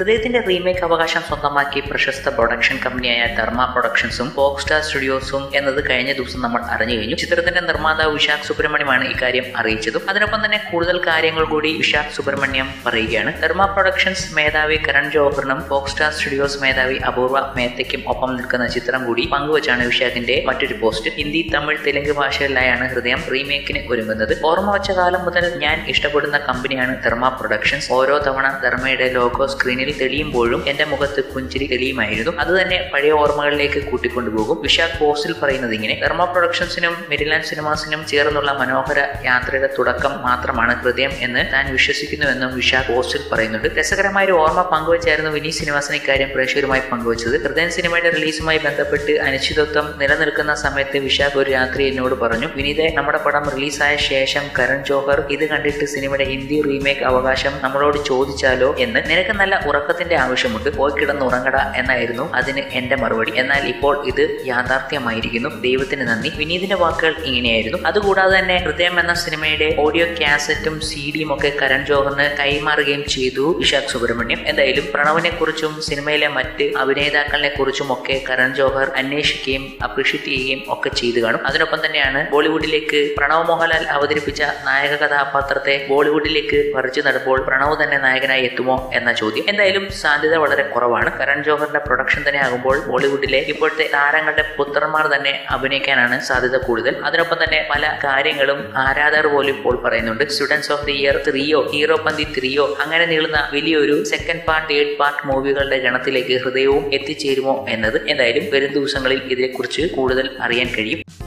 ഹൃദയത്തിന്റെ റീമേക്ക് അവകാശം സ്വന്തമാക്കി പ്രശസ്ത പ്രൊഡക്ഷൻ കമ്പനിയായ ധർമ്മ പ്രൊഡക്ഷൻസും ഫോക്സ് സ്റ്റാർ സ്റ്റുഡിയോസും എന്നത് കഴിഞ്ഞ ദിവസം നമ്മൾ അറിഞ്ഞു കഴിഞ്ഞു ചിത്രത്തിന്റെ നിർമ്മാതാവ് വിശാഖ് സുബ്രഹ്മണ്യമാണ് ഇക്കാര്യം അറിയിച്ചതും അതിനൊപ്പം തന്നെ കൂടുതൽ കാര്യങ്ങൾ കൂടി വിശാഖ് സുബ്രഹ്മണ്യം പറയുകയാണ് ധർമ്മ പ്രൊഡക്ഷൻസ് മേധാവി കരൺ ജോഹറിനും ഫോക്സ് സ്റ്റാർ സ്റ്റുഡിയോസ് മേധാവി അപൂർവ മേത്തയ്ക്കും ഒപ്പം നിൽക്കുന്ന ചിത്രം കൂടി പങ്കുവച്ചാണ് വിശാഖിന്റെ മറ്റൊരു പോസ്റ്റ് ഹിന്ദി തമിഴ് തെലുങ്ക് ഭാഷകളിലായാണ് ഹൃദയം റീമേക്കിന് ഒരുങ്ങുന്നത് ഓർമ്മ വച്ച കാലം മുതൽ ഞാൻ ഇഷ്ടപ്പെടുന്ന കമ്പനിയാണ് ധർമ്മ പ്രൊഡക്ഷൻസ് ഓരോ തവണ ധർമ്മയുടെ ലോഗോ സ്ക്രീനിൽ തെളിയുമ്പോഴും എന്റെ മുഖത്ത് പുഞ്ചിരി തെളിയുമായിരുന്നു അത് തന്നെ പഴയ ഓർമ്മകളിലേക്ക് കൂട്ടിക്കൊണ്ടുപോകും വിശാഖ് പോസ്റ്റിൽ പറയുന്നത് ഇങ്ങനെ ധർമ്മ പ്രൊഡക്ഷൻസിനും മെരിലാൻഡ് സിനിമാസിനും ചേർന്നുള്ള മനോഹര യാത്രയുടെ തുടക്കം മാത്രമാണ് ഹൃദയം എന്ന് താൻ വിശ്വസിക്കുന്നുവെന്നും വിശാഖ് പോസ്റ്റിൽ പറയുന്നുണ്ട് രസകരമായ ഒരു ഓർമ്മ പങ്കുവച്ചായിരുന്നു വിനീത് ശ്രീനിവാസൻ ഇക്കാര്യം പ്രേക്ഷകരുമായി പങ്കുവച്ചത് ഹൃദയം സിനിമയുടെ റിലീസുമായി ബന്ധപ്പെട്ട് അനിശ്ചിതത്വം നിലനിൽക്കുന്ന സമയത്ത് വിശാഖ് ഒരു രാത്രി എന്നോട് പറഞ്ഞു വിനീതെ നമ്മുടെ പടം റിലീസായ ശേഷം കരൺ ജോഹർ ഇത് കണ്ടിട്ട് സിനിമയുടെ ഹിന്ദി റീമേക്ക് അവകാശം നമ്മളോട് ചോദിച്ചാലോ എന്ന് നിനക്ക് നല്ല ഉറക്കത്തിന്റെ ആവശ്യമുണ്ട് പോയി കിടന്ന് ഉറങ്ങട എന്നായിരുന്നു അതിന് എന്റെ മറുപടി എന്നാൽ ഇപ്പോൾ ഇത് യാഥാർത്ഥ്യമായിരിക്കുന്നു ദൈവത്തിന് നന്ദി വിനീതിന്റെ വാക്കുകൾ ഇങ്ങനെയായിരുന്നു അതുകൂടാതെ തന്നെ ഹൃദയം എന്ന സിനിമയുടെ ഓഡിയോ കാസറ്റും സി ഡിയും ഒക്കെ കരൺ ജോഹറിന് കൈമാറുകയും ചെയ്തു വിശാഖ് സുബ്രഹ്മണ്യം എന്തായാലും പ്രണവിനെ കുറിച്ചും സിനിമയിലെ മറ്റ് അഭിനേതാക്കളെ കുറിച്ചും ഒക്കെ കരൺ ജോഹർ അന്വേഷിക്കുകയും അപ്രീഷിയേറ്റ് ചെയ്യുകയും ഒക്കെ ചെയ്തു കാണും അതിനൊപ്പം തന്നെയാണ് ബോളിവുഡിലേക്ക് പ്രണവ് മോഹൻലാൽ അവതരിപ്പിച്ച നായക കഥാപാത്രത്തെ ബോളിവുഡിലേക്ക് പറിച്ചു നടുമ്പോൾ പ്രണവ് തന്നെ നായകനായി എത്തുമോ എന്ന ചോദ്യം എന്തായാലും സാധ്യത വളരെ കുറവാണ് കരൺ ജോഹറിന്റെ പ്രൊഡക്ഷൻ തന്നെ ആകുമ്പോൾ ബോളിവുഡിലെ ഇപ്പോഴത്തെ താരങ്ങളുടെ പുത്രന്മാർ തന്നെ അഭിനയിക്കാനാണ് സാധ്യത കൂടുതൽ അതിനൊപ്പം തന്നെ പല കാര്യങ്ങളും ആരാധകർ പോലും ഇപ്പോൾ പറയുന്നുണ്ട് സ്റ്റുഡൻസ് ഓഫ് ദി ഇയർ ത്രീയോ ഹീറോ പന്തി ത്രീയോ അങ്ങനെ നീളുന്ന വലിയൊരു സെക്കൻഡ് പാർട്ട് തേർഡ് പാർട്ട് മൂവികളുടെ ഗണത്തിലേക്ക് ഹൃദയവും എത്തിച്ചേരുമോ എന്നത് എന്തായാലും വരും ദിവസങ്ങളിൽ ഇതിനെക്കുറിച്ച് കൂടുതൽ അറിയാൻ കഴിയും